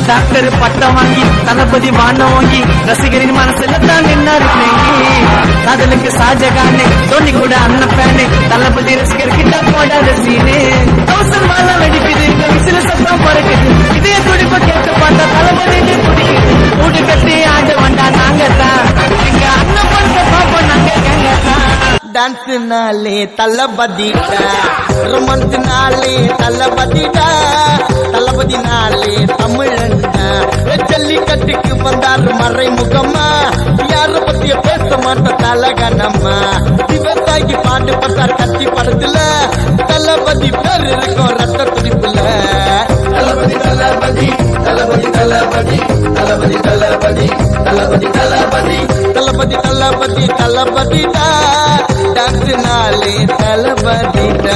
doctor பட்டம் வாங்கி தளபதி வானம் வாங்கி ரசிகரின் மனசுல தான் நின்னாரு தேங்கி காதலுக்கு ஷாஜகானு தோனி கூட அண்ணன் ஃபேனு தளபதி ரசிகர் கிட்ட போடாத சீனு தௌசண்ட் மாலை வெடிக்குது விசில சத்தம் பறக்குது இதே துடிப்ப கேட்டு பார்த்தா தளபதி துடிக்குது கூடு கட்டி ஆட வந்தா நாங்க தான் எங்க அண்ணன் பண்ற பாப்போம் நாங்க எங்க தான் டான்ஸ்னாலே தளபதிடா ரொமான்ஸ்னாலே தளபதிடா தளபதினாலே தமிழண்டா ஜல்லிக்கட்டுக்கு வந்தார் மறைமுகமா யார பத்திய பேச மாட்ட தலகனம்மா விவசாயி பாட்டு பட்டார் கத்தி படத்துல தளபதி பேர் இருக்கும் ரத்த துடிப்புல தளபதி தளபதி தளபதி தளபதி தளபதி தளபதி தளபதி தளபதி தளபதி தளபதி தளபதிடா டான்ஸ்னாலே தளபதிடா